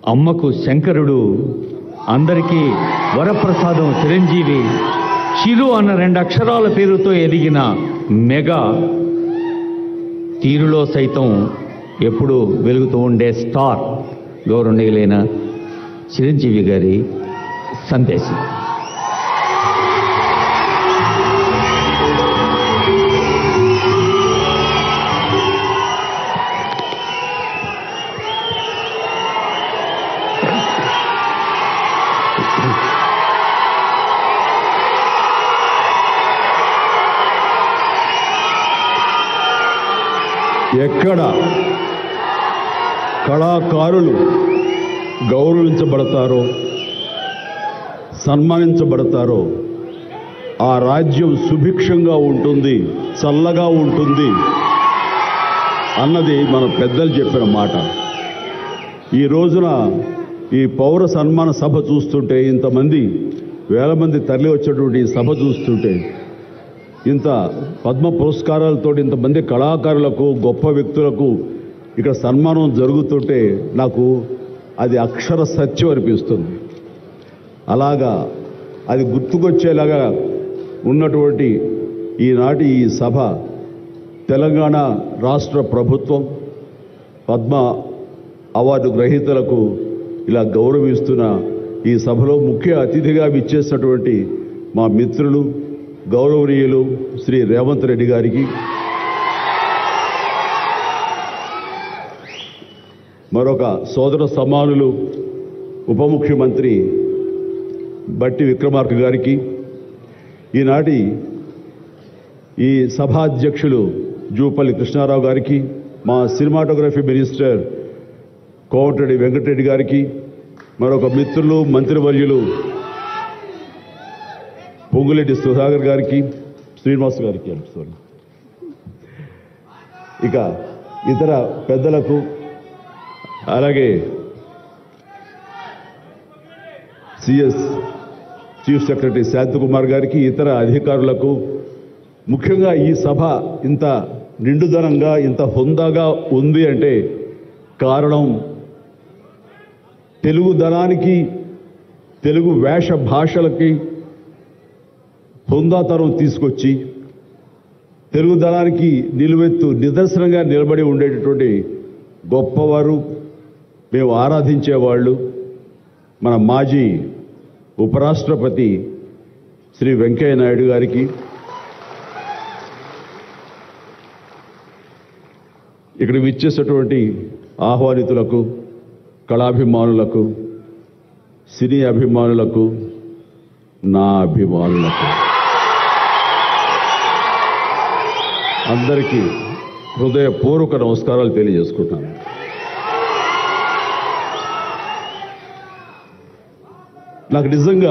అమ్మకు శంకరుడు అందరికీ వరప్రసాదం చిరంజీవి చిరు అన్న రెండు అక్షరాల పేరుతో ఎదిగిన మెగా తీరులో సైతం ఎప్పుడూ వెలుగుతూ ఉండే స్టార్ గౌరవనీయులైన చిరంజీవి గారి సందేశం ఎక్కడ కళాకారులు గౌరవించబడతారో సన్మానించబడతారో ఆ రాజ్యం సుభిక్షంగా ఉంటుంది చల్లగా ఉంటుంది అన్నది మన పెద్దలు చెప్పిన మాట ఈ రోజున ఈ పౌర సన్మాన సభ చూస్తుంటే ఇంతమంది వేల మంది తరలి వచ్చేటువంటి ఈ సభ చూస్తుంటే ఇంత పద్మ పురస్కారాలతో ఇంతమంది కళాకారులకు గొప్ప వ్యక్తులకు ఇక్కడ సన్మానం జరుగుతుంటే నాకు అది అక్షర సత్యం అనిపిస్తుంది అలాగా అది గుర్తుకొచ్చేలాగా ఉన్నటువంటి ఈనాటి ఈ సభ తెలంగాణ రాష్ట్ర ప్రభుత్వం పద్మ అవార్డు గ్రహీతలకు ఇలా గౌరవిస్తున్న ఈ సభలో ముఖ్య అతిథిగా విచ్చేసినటువంటి మా మిత్రులు గౌరవనీయులు శ్రీ రేవంత్ రెడ్డి గారికి మరొక సోదర సమానులు ఉప ముఖ్యమంత్రి బట్టి విక్రమార్క గారికి ఈనాటి ఈ సభాధ్యక్షులు జూపల్లి కృష్ణారావు గారికి మా సినిమాటోగ్రఫీ మినిస్టర్ కోమటిరెడ్డి వెంకటరెడ్డి గారికి మరొక మిత్రులు మంత్రివర్యులు పొంగులెడ్డి సుధాకర్ గారికి శ్రీనివాస్ గారికి సారీ ఇక ఇతర పెద్దలకు అలాగే సిఎస్ చీఫ్ సెక్రటరీ శాంతకుమార్ గారికి ఇతర అధికారులకు ముఖ్యంగా ఈ సభ ఇంత నిండుదనంగా ఇంత హుందాగా ఉంది అంటే కారణం తెలుగుదనానికి తెలుగు వేష భాషలకి హుందాతనం తీసుకొచ్చి తెలుగుదనానికి నిలువెత్తు నిదర్శనంగా నిలబడి ఉండేటటువంటి గొప్పవారు మేము ఆరాధించేవాళ్ళు మన మాజీ ఉపరాష్ట్రపతి శ్రీ వెంకయ్య నాయుడు గారికి ఇక్కడ విచ్చేసినటువంటి ఆహ్వానితులకు కళాభిమానులకు సినీ అభిమానులకు నా అభిమానులకు అందరికీ హృదయపూర్వక నమస్కారాలు తెలియజేసుకుంటాను నాకు నిజంగా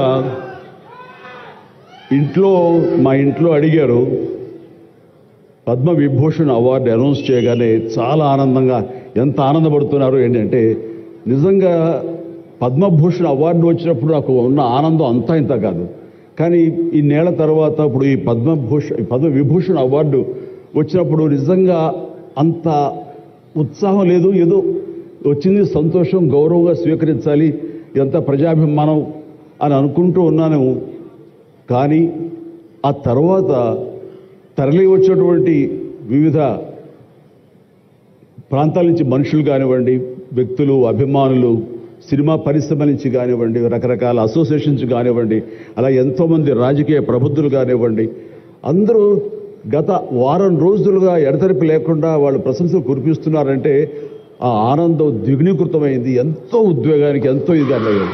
ఇంట్లో మా ఇంట్లో అడిగారు పద్మ విభూషణ్ అవార్డు అనౌన్స్ చేయగానే చాలా ఆనందంగా ఎంత ఆనందపడుతున్నారు ఏంటంటే నిజంగా పద్మభూషణ్ అవార్డు వచ్చినప్పుడు నాకు ఉన్న ఆనందం అంతా ఇంత కాదు కానీ ఈ నేల తర్వాత ఇప్పుడు ఈ పద్మభూషణ్ పద్మ విభూషణ్ అవార్డు వచ్చినప్పుడు నిజంగా అంత ఉత్సాహం లేదు ఏదో వచ్చింది సంతోషం గౌరవంగా స్వీకరించాలి ఎంత ప్రజాభిమానం అని అనుకుంటూ ఉన్నాను కానీ ఆ తర్వాత తరలి వచ్చినటువంటి వివిధ ప్రాంతాల నుంచి మనుషులు కానివ్వండి వ్యక్తులు అభిమానులు సినిమా పరిశ్రమ నుంచి కానివ్వండి రకరకాల అసోసియేషన్స్ కానివ్వండి అలా ఎంతోమంది రాజకీయ ప్రబుద్ధులు కానివ్వండి అందరూ గత వారం రోజులుగా ఎడతెరిపి లేకుండా వాళ్ళు ప్రశంసలు కురిపిస్తున్నారంటే ఆ ఆనందం ద్విగుణీకృతమైంది ఎంతో ఉద్వేగానికి ఎంతో ఇది అన్నది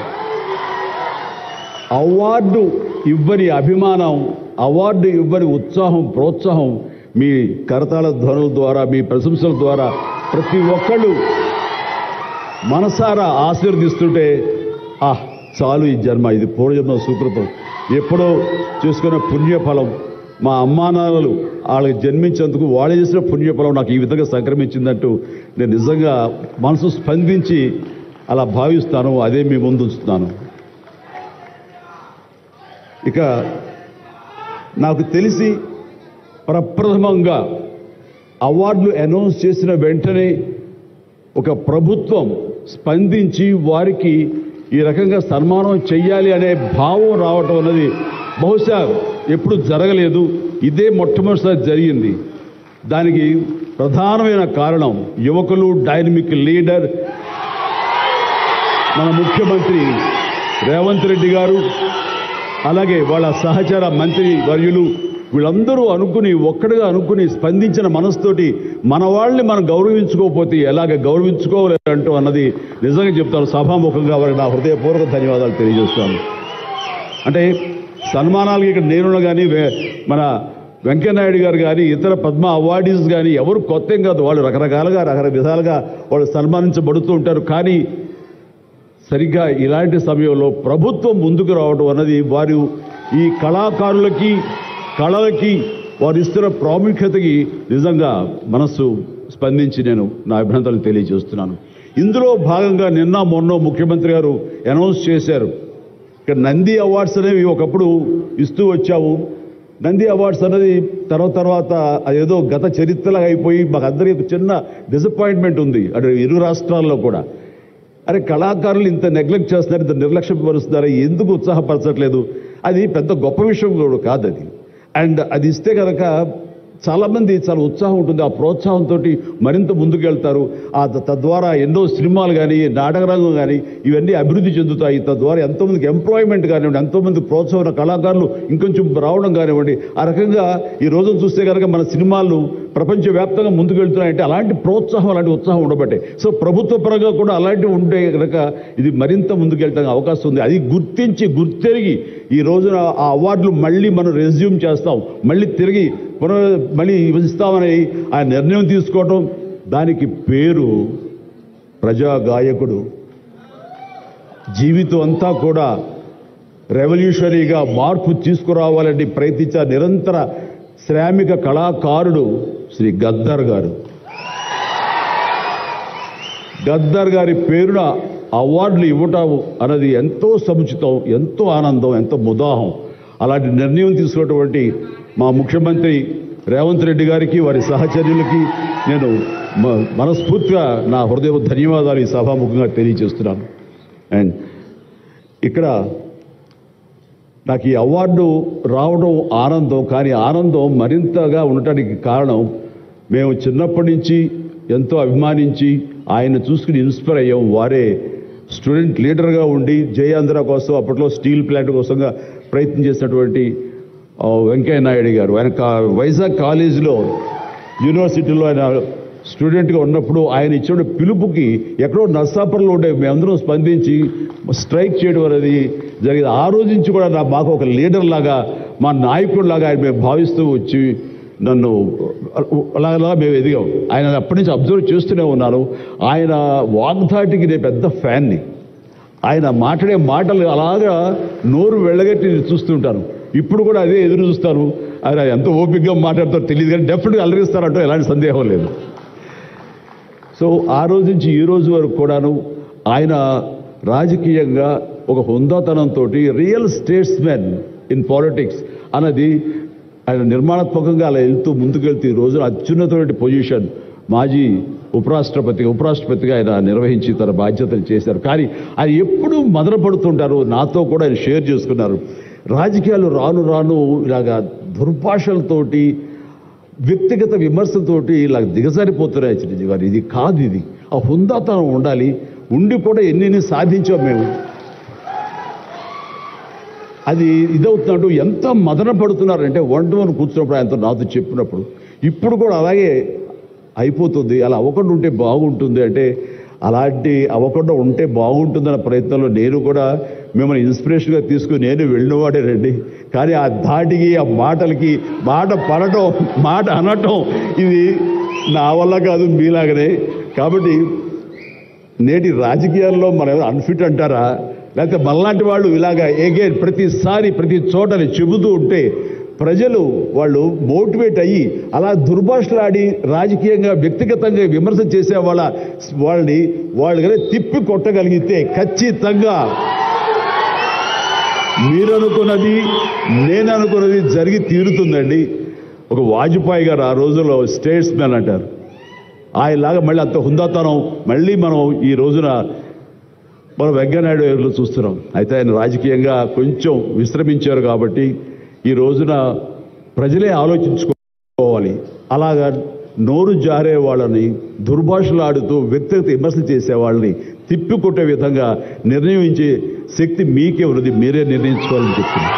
అవార్డు ఇవ్వని అభిమానం అవార్డు ఇవ్వని ఉత్సాహం ప్రోత్సాహం మీ కరతాళ ధ్వనుల ద్వారా మీ ప్రశంసల ద్వారా ప్రతి ఒక్కళ్ళు మనసారా ఆశీర్దిస్తుంటే ఆ చాలు ఈ జన్మ ఇది పూర్వజన్మ సుకృతం ఎప్పుడో చేసుకున్న పుణ్యఫలం మా అమ్మానాన్నలు వాళ్ళకి జన్మించేందుకు వాళ్ళు చేసిన పుణ్యఫలం నాకు ఈ విధంగా సంక్రమించిందంటూ నేను నిజంగా మనసు స్పందించి అలా భావిస్తాను అదే మీ ముందు ఉంచుతున్నాను ఇక నాకు తెలిసి ప్రప్రథమంగా అవార్డులు అనౌన్స్ చేసిన వెంటనే ఒక ప్రభుత్వం స్పందించి వారికి ఈ రకంగా సన్మానం చెయ్యాలి అనే భావం రావటం అన్నది బహుశా ఎప్పుడు జరగలేదు ఇదే మొట్టమొదటిసారి జరిగింది దానికి ప్రధానమైన కారణం యువకులు డైనమిక్ లీడర్ మన ముఖ్యమంత్రి రేవంత్ రెడ్డి గారు అలాగే వాళ్ళ సహచర మంత్రి వర్యులు వీళ్ళందరూ అనుకుని ఒక్కడిగా అనుకుని స్పందించిన మనసుతోటి మన వాళ్ళని మనం గౌరవించుకోకపోతే ఎలాగ గౌరవించుకోవాలంటూ అన్నది నిజంగా చెప్తాను సభాముఖంగా వారికి నా హృదయపూర్వక ధన్యవాదాలు తెలియజేస్తాను అంటే సన్మానాలకి ఇక్కడ నేను కానీ మన వెంకయ్యనాయుడు గారు కానీ ఇతర పద్మ అవార్డీస్ కానీ ఎవరు కొత్త ఏం కాదు వాళ్ళు రకరకాలుగా రకరకాల విధాలుగా వాళ్ళు సన్మానించబడుతూ ఉంటారు కానీ సరిగ్గా ఇలాంటి సమయంలో ప్రభుత్వం ముందుకు రావడం అన్నది వారు ఈ కళాకారులకి కళలకి వారు ఇస్తున్న ప్రాముఖ్యతకి నిజంగా మనస్సు స్పందించి నేను నా అభినందనలు తెలియజేస్తున్నాను ఇందులో భాగంగా నిన్న మొన్న ముఖ్యమంత్రి గారు అనౌన్స్ చేశారు ఇక్కడ నంది అవార్డ్స్ అనేవి ఒకప్పుడు ఇస్తూ వచ్చాము నంది అవార్డ్స్ అనేది తర్వాత తర్వాత అదేదో గత చరిత్రలాగా అయిపోయి మాకు అందరికీ ఒక చిన్న డిసప్పాయింట్మెంట్ ఉంది అటు ఇరు రాష్ట్రాల్లో కూడా అరే కళాకారులు ఇంత నెగ్లెక్ట్ చేస్తున్నారు ఇంత నిర్లక్ష్యపరుస్తున్నారు ఎందుకు ఉత్సాహపరచట్లేదు అది పెద్ద గొప్ప విషయం కూడా కాదు అది అండ్ అది ఇస్తే కనుక చాలామంది చాలా ఉత్సాహం ఉంటుంది ఆ ప్రోత్సాహంతో మరింత ముందుకెళ్తారు ఆ త- తద్వారా ఎన్నో సినిమాలు కానీ నాటకరంగం కానీ ఇవన్నీ అభివృద్ధి చెందుతాయి తద్వారా ఎంతోమందికి ఎంప్లాయ్మెంట్ కానివ్వండి ఎంతోమంది ప్రోత్సాహన కళాకారులు ఇంకొంచెం రావడం కానివ్వండి ఆ రకంగా ఈ రోజున చూస్తే కనుక మన సినిమాలు ప్రపంచవ్యాప్తంగా ముందుకెళ్తున్నాయంటే అలాంటి ప్రోత్సాహం అలాంటి ఉత్సాహం ఉండబట్టే సో ప్రభుత్వ పరంగా కూడా అలాంటివి ఉంటే కనుక ఇది మరింత ముందుకెళ్ళడానికి అవకాశం ఉంది అది గుర్తించి గుర్తెరిగి ఈ రోజున ఆ అవార్డులు మళ్ళీ మనం రెజ్యూమ్ చేస్తాం మళ్ళీ తిరిగి పునః మళ్ళీ ఇస్తామని ఆ నిర్ణయం తీసుకోవటం దానికి పేరు ప్రజా గాయకుడు జీవితం అంతా కూడా రెవల్యూషనరీగా మార్పు తీసుకురావాలని ప్రయత్నించే నిరంతర శ్రామిక కళాకారుడు శ్రీ గద్దర్ గారు గద్దర్ గారి పేరున అవార్డులు ఇవ్వటం అన్నది ఎంతో సముచితం ఎంతో ఆనందం ఎంతో ముదాహం అలాంటి నిర్ణయం తీసుకున్నటువంటి మా ముఖ్యమంత్రి రేవంత్ రెడ్డి గారికి వారి సహచర్యులకి నేను మ- మనస్ఫూర్తిగా నా హృదయ ధన్యవాదాలు ఈ సభాముఖంగా తెలియజేస్తున్నాను అండ్ ఇక్కడ నాకు ఈ అవార్డు రావడం ఆనందం కానీ ఆనందం మరింతగా ఉండటానికి కారణం మేము చిన్నప్పటి నుంచి ఎంతో అభిమానించి ఆయన చూసుకుని ఇన్స్పైర్ అయ్యాం వారే స్టూడెంట్ లీడర్గా ఉండి జయాంధ్ర కోసం అప్పట్లో స్టీల్ ప్లాంట్ కోసంగా ప్రయత్నం చేసినటువంటి ఆ, వెంకయ్య నాయుడు గారు ఆయన కా- వైజాగ్ కాలేజీలో యూనివర్సిటీలో ఆయన స్టూడెంట్గా ఉన్నప్పుడు ఆయన ఇచ్చిన పిలుపుకి ఎక్కడో నర్సాపురంలో ఉండే మేమందరం స్పందించి స్ట్రైక్ చేయడం అనేది జరిగింది ఆ రోజు నుంచి కూడా నా మాకు ఒక లీడర్ లాగా మా నాయకుడిలాగా ఆయన మేము భావిస్తూ వచ్చి నన్ను అలాగా మేము ఎదిగాం ఆయన అప్పటి నుంచి అబ్జర్వ్ చేస్తూనే ఉన్నాను ఆయన వాగ్దాటికి నేను పెద్ద ఫ్యాన్ని ఆయన మాట్లాడే మాటలు అలాగా నోరు వెళ్ళగట్టి చూస్తుంటాను ఇప్పుడు కూడా అదే ఎదురు చూస్తాను ఆయన ఎంత ఓపికగా మాట్లాడతారో తెలియదు కానీ డెఫినెట్గా అలరిస్తారంటూ ఎలాంటి సందేహం లేదు సో ఆ రోజు నుంచి ఈ రోజు వరకు కూడాను ఆయన రాజకీయంగా ఒక హుందాతనంతో రియల్ స్టేట్స్మెన్ ఇన్ పాలిటిక్స్ అన్నది ఆయన నిర్మాణాత్మకంగా అలా వెళ్తూ ముందుకెళ్తూ ఈ రోజున అత్యున్నతమైన పొజిషన్ మాజీ ఉపరాష్ట్రపతి ఉపరాష్ట్రపతిగా ఆయన నిర్వహించి తన బాధ్యతలు చేశారు కానీ ఆయన ఎప్పుడూ మదనపడుతుంటారు నాతో కూడా ఆయన షేర్ చేసుకున్నారు రాజకీయాలు రాను రాను ఇలాగా దుర్భాషలతోటి వ్యక్తిగత విమర్శతోటి ఇలా దిగజారిపోతున్నాయి చిరంజీవి గారు ఇది కాదు ఇది ఆ హుందాతనం ఉండాలి ఉండి కూడా ఎన్ని సాధించాం మేము అది ఇదవుతున్నట్టు ఎంత మదన పడుతున్నారంటే వన్ టు వన్ కూర్చున్నప్పుడు ఆయనతో నాతో చెప్పినప్పుడు ఇప్పుడు కూడా అలాగే అయిపోతుంది అలా అవ్వకుండా ఉంటే బాగుంటుంది అంటే అలాంటి అవ్వకుండా ఉంటే బాగుంటుందన్న ప్రయత్నంలో నేను కూడా మిమ్మల్ని ఇన్స్పిరేషన్గా తీసుకుని నేను వెళ్ళినవాడే రండి కానీ ఆ ధాటికి ఆ మాటలకి మాట పడటం మాట అనటం ఇది నా వల్ల కాదు మీలాగనే కాబట్టి నేటి రాజకీయాల్లో మనం అన్ఫిట్ అంటారా లేకపోతే మనలాంటి వాళ్ళు ఇలాగా ఎగైన్ ప్రతిసారి ప్రతి చోటని చెబుతూ ఉంటే ప్రజలు వాళ్ళు మోటివేట్ అయ్యి అలా దుర్భాషలాడి రాజకీయంగా వ్యక్తిగతంగా విమర్శ చేసే వాళ్ళ వాళ్ళని వాళ్ళు కనుక తిప్పి కొట్టగలిగితే ఖచ్చితంగా మీరు అనుకున్నది నేను అనుకున్నది జరిగి తీరుతుందండి ఒక వాజ్పేయి గారు ఆ రోజుల్లో స్టేట్స్ మ్యాన్ అంటారు ఆయనలాగా మళ్ళీ అంత హుందాతనం మళ్ళీ మనం ఈ రోజున మనం వెంకయ్యనాయుడు గారిలో చూస్తున్నాం అయితే ఆయన రాజకీయంగా కొంచెం విశ్రమించారు కాబట్టి ఈ రోజున ప్రజలే ఆలోచించుకోవాలి అలాగా నోరు జారే వాళ్ళని దుర్భాషలాడుతూ వ్యక్తిగత విమర్శలు చేసే వాళ్ళని తిప్పికొట్టే విధంగా నిర్ణయించే శక్తి మీకే ఉన్నది మీరే నిర్ణయించుకోవాలని చెప్తున్నాను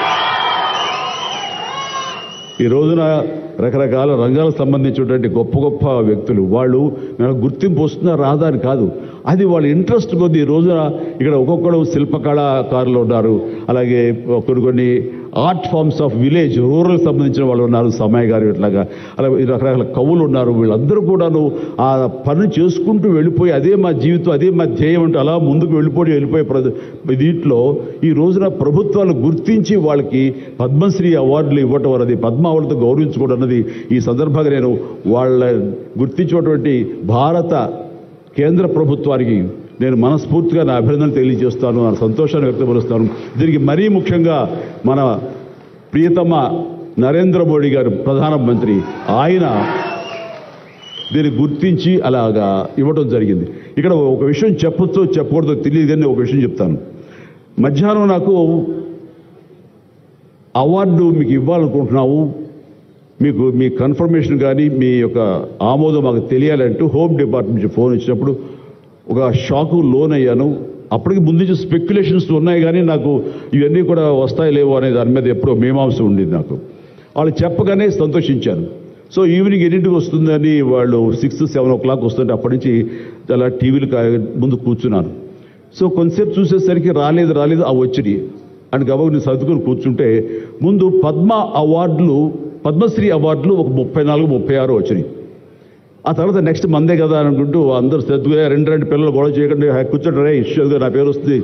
ఈ రోజున రకరకాల రంగాలకు సంబంధించినటువంటి గొప్ప గొప్ప వ్యక్తులు వాళ్ళు నాకు గుర్తింపు వస్తుందా రాదా అని కాదు అది వాళ్ళ ఇంట్రెస్ట్ కొద్ది ఈ రోజున ఇక్కడ ఒక్కొక్కడు శిల్పకళాకారులు ఉన్నారు అలాగే కొన్ని కొన్ని art forms of village rural సంబంధించిన వాళ్ళు ఉన్నారు సమయ గారు ఇట్లాగా అలాగే రకరకాల కవులు ఉన్నారు వీళ్ళందరూ కూడాను ఆ పని చేసుకుంటూ వెళ్ళిపోయి అదే మా జీవితం అదే మా ధ్యేయం అంటూ అలా ముందుకు వెళ్ళిపోయి వెళ్ళిపోయే ప్ర- దీంట్లో ఈ రోజున ప్రభుత్వాలు గుర్తించి వాళ్ళకి పద్మశ్రీ అవార్డులు ఇవ్వటం అన్నది పద్మ అవార్డుతో గౌరవించుకోవడం అన్నది ఈ సందర్భంగా నేను వాళ్ళ గుర్తించినటువంటి భారత కేంద్ర ప్రభుత్వానికి నేను మనస్ఫూర్తిగా నా అభినందనలు తెలియజేస్తాను నా సంతోషాన్ని వ్యక్తపరుస్తాను దీనికి మరీ ముఖ్యంగా మన ప్రియతమ నరేంద్ర మోడీ గారు ప్రధానమంత్రి ఆయన దీన్ని గుర్తించి అలాగా ఇవ్వడం జరిగింది ఇక్కడ ఒక విషయం చెప్పొచ్చో చెప్పకూడదో తెలియదు కానీ ఒక విషయం చెప్తాను మధ్యాహ్నం నాకు అవార్డు మీకు ఇవ్వాలనుకుంటున్నాము మీకు మీ కన్ఫర్మేషన్ కానీ మీ యొక్క ఆమోదం మాకు తెలియాలంటూ హోమ్ డిపార్ట్మెంట్ నుంచి ఫోన్ వచ్చినప్పుడు ఒక షాకు లోన్ అయ్యాను అప్పటికి ముందు నుంచి స్పెక్యులేషన్స్ ఉన్నాయి కానీ నాకు ఇవన్నీ కూడా వస్తాయి లేవో అనే దాని మీద ఎప్పుడో మీమాంస ఉండింది నాకు వాళ్ళు చెప్పగానే సంతోషించాను సో ఈవినింగ్ ఎన్నింటికి వస్తుందని వాళ్ళు సిక్స్ సెవెన్ ఓ క్లాక్ వస్తుంటే అప్పటి నుంచి చాలా టీవీలు కా- ముందు కూర్చున్నాను సో కొంతసేపు చూసేసరికి రాలేదు రాలేదు ఆ వచ్చినాయి అని గబగ నేను సర్దుకుని కూర్చుంటే ముందు పద్మ అవార్డులు పద్మశ్రీ అవార్డులు ఒక ముప్పై నాలుగు ముప్పై ఆరు వచ్చినాయి ఆ తర్వాత నెక్స్ట్ మందే కదా అనుకుంటూ అందరూ శ్రద్ధగా రెండు రెండు పిల్లలు గొడవ చేయకుండా "హే, కూర్చోండి రే ఇష్యూగా నా పేరు వస్తుంది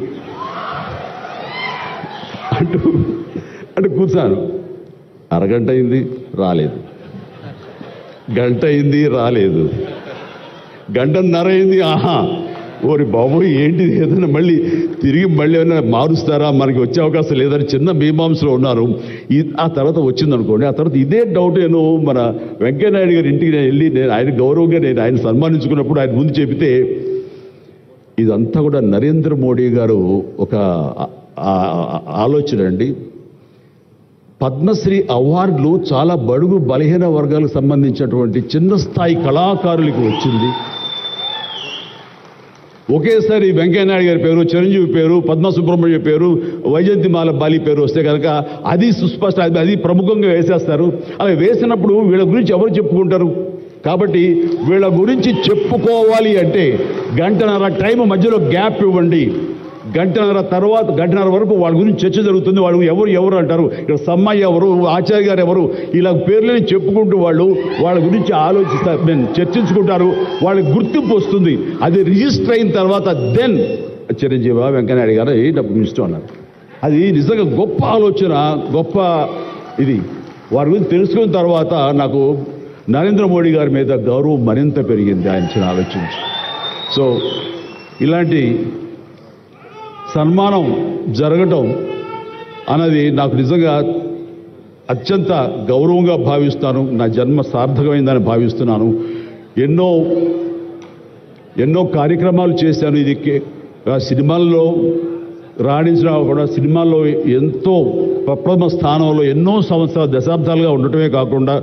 అంటూ అంటే కూర్చాను అరగంట అయింది రాలేదు గంట అయింది రాలేదు గంటన్నర అయింది ఆహా ఓరి బాబోయ్ ఏంటిది ఏదైనా మళ్ళీ తిరిగి మళ్ళీ ఏమైనా మారుస్తారా మనకి వచ్చే అవకాశం లేదని చిన్న మీమాంసలో ఉన్నారు ఈ ఆ తర్వాత వచ్చింది అనుకోండి ఆ తర్వాత ఇదే డౌట్ నేను మన వెంకయ్యనాయుడు గారి ఇంటికి నేను వెళ్ళి నేను ఆయన గౌరవంగా నేను ఆయన సన్మానించుకున్నప్పుడు ఆయన ముందు చెబితే ఇదంతా కూడా నరేంద్ర మోడీ గారు ఒక ఆ- ఆ- ఆలోచన అండి పద్మశ్రీ అవార్డులు చాలా బడుగు బలహీన వర్గాలకు సంబంధించినటువంటి చిన్న స్థాయి కళాకారులకు వచ్చింది ఒకేసారి వెంకయ్యనాయుడు గారి పేరు చిరంజీవి పేరు పద్మ సుబ్రహ్మణ్య పేరు వైజయంతిమాల బాలి పేరు వస్తే కనుక అది సుస్పష్ట అది- అది ప్రముఖంగా వేసేస్తారు అలా వేసినప్పుడు వీళ్ళ గురించి ఎవరు చెప్పుకుంటారు కాబట్టి వీళ్ళ గురించి చెప్పుకోవాలి అంటే గంటన్నర టైం మధ్యలో గ్యాప్ ఇవ్వండి గంటన్నర తర్వాత గంటన్నర వరకు వాళ్ళ గురించి చర్చ జరుగుతుంది వాళ్ళు ఎవరు ఎవరు అంటారు ఇక్కడ సమ్మయ్య ఎవరు ఆచార్య గారు ఎవరు ఇలా పేర్లని చెప్పుకుంటూ వాళ్ళు వాళ్ళ గురించి ఆలోచిస్తారు నేను చర్చించుకుంటారు వాళ్ళకి గుర్తింపు వస్తుంది అది రిజిస్టర్ అయిన తర్వాత దెన్ చిరంజీవి వెంకయ్యనాయుడు గారు ఏ డబ్బు ఇష్టం అన్నారు అది నిజంగా గొప్ప ఆలోచన గొప్ప ఇది వారి గురించి తెలుసుకున్న తర్వాత నాకు నరేంద్ర మోడీ గారి మీద గౌరవం మరింత పెరిగింది ఆయన చిన్న ఆలోచించి సో ఇలాంటి సన్మానం జరగటం అన్నది నాకు నిజంగా అత్యంత గౌరవంగా భావిస్తాను నా జన్మ సార్థకమైందని భావిస్తున్నాను ఎన్నో ఎన్నో కార్యక్రమాలు చేశాను ఇది కే- ఆ సినిమాల్లో రాణించినా కూడా సినిమాల్లో ఎంతో ప్రప్రథమ స్థానంలో ఎన్నో సంవత్సరాలు దశాబ్దాలుగా ఉండటమే కాకుండా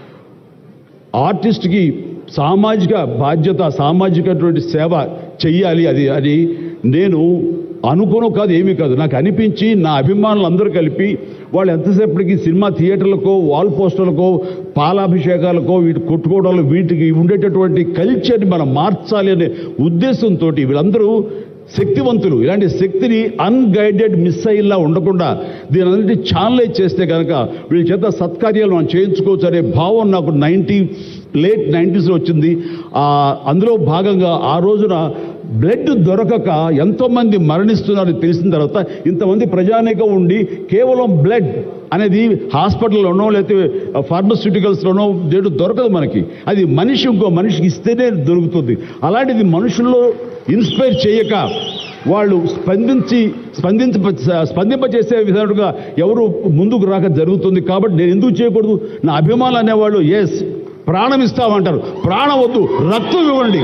ఆర్టిస్ట్కి సామాజిక బాధ్యత సామాజికటువంటి సేవ చెయ్యాలి అది అది నేను అనుకోను కాదు ఏమీ కాదు నాకు అనిపించి నా అభిమానులు అందరూ కలిపి వాళ్ళు ఎంతసేపటికి సినిమా థియేటర్లకో వాల్ పోస్టర్లకో పాలాభిషేకాలకో వీటి కొట్టుకోవడాలు వీటికి ఉండేటటువంటి కల్చర్ని మనం మార్చాలి అనే ఉద్దేశంతో వీళ్ళందరూ శక్తివంతులు ఇలాంటి శక్తిని అన్గైడెడ్ మిస్సైల్లా ఉండకుండా దీని అన్నిటి ఛానలైజ్ చేస్తే కనుక వీళ్ళ చేత సత్కార్యాలు మనం చేయించుకోవచ్చు అనే భావం నాకు నైంటీ లేట్ నైంటీస్లో వచ్చింది ఆ, అందులో భాగంగా ఆ రోజున బ్లడ్ దొరకక ఎంతోమంది మరణిస్తున్నారని తెలిసిన తర్వాత ఇంతమంది ప్రజానీకం ఉండి కేవలం బ్లడ్ అనేది హాస్పిటల్లోనో లేకపోతే ఫార్మస్యూటికల్స్లోనో దేడు దొరకదు మనకి అది మనిషి ఇంకో మనిషికి ఇస్తేనే దొరుకుతుంది అలాంటిది మనుషుల్లో ఇన్స్పైర్ చేయక వాళ్ళు స్పందించి స్పందించ స్పందింపచేసే విధంగా ఎవరు ముందుకు రాక జరుగుతుంది కాబట్టి నేను ఎందుకు చేయకూడదు నా అభిమానులు అనేవాళ్ళు ఎస్ ప్రాణం ఇస్తామంటారు ప్రాణం వద్దు రక్తం ఇవ్వండి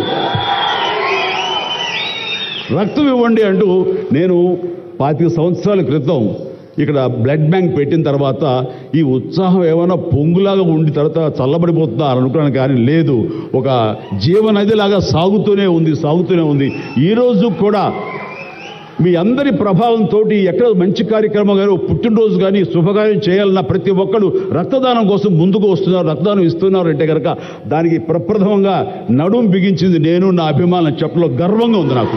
రక్తం ఇవ్వండి అంటూ నేను పాతిక సంవత్సరాల క్రితం ఇక్కడ బ్లడ్ బ్యాంక్ పెట్టిన తర్వాత ఈ ఉత్సాహం ఏమైనా పొంగులాగా ఉండి తర్వాత చల్లబడిపోతుందా అని అనుకున్నాను కానీ లేదు ఒక జీవనదిలాగా సాగుతూనే ఉంది సాగుతూనే ఉంది ఈరోజు కూడా మీ అందరి ప్రభావంతో ఎక్కడ మంచి కార్యక్రమం కానీ ఒక పుట్టినరోజు కానీ శుభకార్యం చేయాలన్న ప్రతి ఒక్కరు రక్తదానం కోసం ముందుకు వస్తున్నారు రక్తదానం ఇస్తున్నారు అంటే కనుక దానికి ప్రప్రథమంగా నడుం బిగించింది నేను నా అభిమానం చెప్పలో గర్వంగా ఉంది నాకు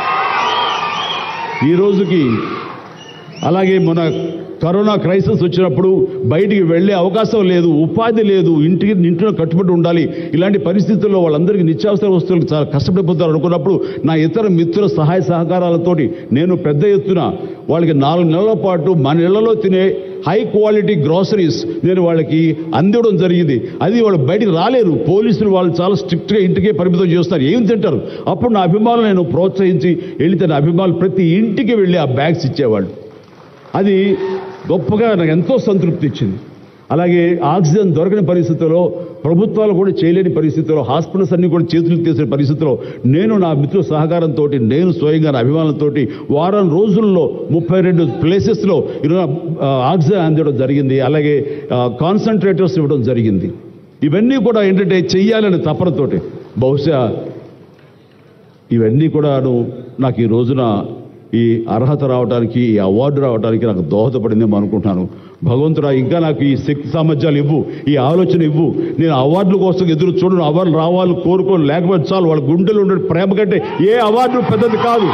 ఈ రోజుకి అలాగే మన కరోనా క్రైసిస్ వచ్చినప్పుడు బయటికి వెళ్ళే అవకాశం లేదు ఉపాధి లేదు ఇంటికి ఇంట్లో కట్టుబడి ఉండాలి ఇలాంటి పరిస్థితుల్లో వాళ్ళందరికీ నిత్యావసర వస్తువులకు చాలా కష్టపడిపోతారు అనుకున్నప్పుడు నా ఇతర మిత్రుల సహాయ సహకారాలతోటి నేను పెద్ద ఎత్తున వాళ్ళకి నాలుగు నెలల పాటు మన ఇళ్లలో తినే హై క్వాలిటీ గ్రాసరీస్ నేను వాళ్ళకి అందివ్వడం జరిగింది అది వాళ్ళు బయటికి రాలేరు పోలీసులు వాళ్ళు చాలా స్ట్రిక్ట్గా ఇంటికే పరిమితం చేస్తారు ఏం తింటారు అప్పుడు నా అభిమానులు నేను ప్రోత్సహించి వెళితే నా అభిమానులు ప్రతి ఇంటికి వెళ్ళి ఆ బ్యాగ్స్ ఇచ్చేవాళ్ళు అది గొప్పగా నాకు ఎంతో సంతృప్తి ఇచ్చింది అలాగే ఆక్సిజన్ దొరకని పరిస్థితుల్లో ప్రభుత్వాలు కూడా చేయలేని పరిస్థితుల్లో హాస్పిటల్స్ అన్ని కూడా చేతులు తీసిన పరిస్థితుల్లో నేను నా మిత్రుల సహకారంతో నేను స్వయంగా నా అభిమానులతో వారం రోజుల్లో ముప్పై రెండు ప్లేసెస్లో ఈరోజు ఆ, ఆక్సిజన్ అందించడం జరిగింది అలాగే కాన్సన్ట్రేటర్స్ ఇవ్వడం జరిగింది ఇవన్నీ కూడా ఏంటంటే చెయ్యాలని తపనతోటి బహుశా ఇవన్నీ కూడాను నాకు ఈ రోజున ఈ అర్హత రావడానికి ఈ అవార్డు రావడానికి నాకు దోహదపడిందేమో అనుకుంటున్నాను భగవంతుడా ఇంకా నాకు ఈ శక్తి సామర్థ్యాలు ఇవ్వు ఈ ఆలోచన ఇవ్వు నేను అవార్డుల కోసం ఎదురు చూడను అవార్డులు రావాలి కోరుకోను లేకపోతే చాలు వాళ్ళ గుండెలు ఉండే ప్రేమ కంటే ఏ అవార్డు పెద్దది కాదు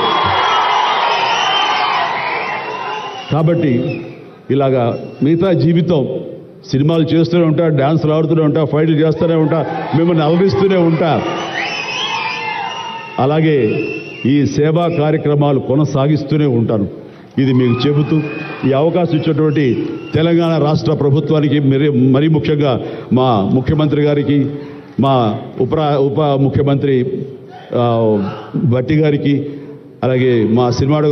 కాబట్టి ఇలాగా మిగతా జీవితం సినిమాలు చేస్తూనే ఉంటా డ్యాన్సులు ఆడుతూనే ఉంటా ఫైట్లు చేస్తూనే ఉంటా మిమ్మల్ని అలరిస్తూనే ఉంటా అలాగే ఈ సేవా కార్యక్రమాలు కొనసాగిస్తూనే ఉంటాను ఇది మీకు చెబుతూ ఈ అవకాశం ఇచ్చినటువంటి తెలంగాణ రాష్ట్ర ప్రభుత్వానికి మరి మరీ ముఖ్యంగా మా ముఖ్యమంత్రి గారికి మా ఉప ఉప ముఖ్యమంత్రి ఆ, భట్టి గారికి అలాగే మా సినిమా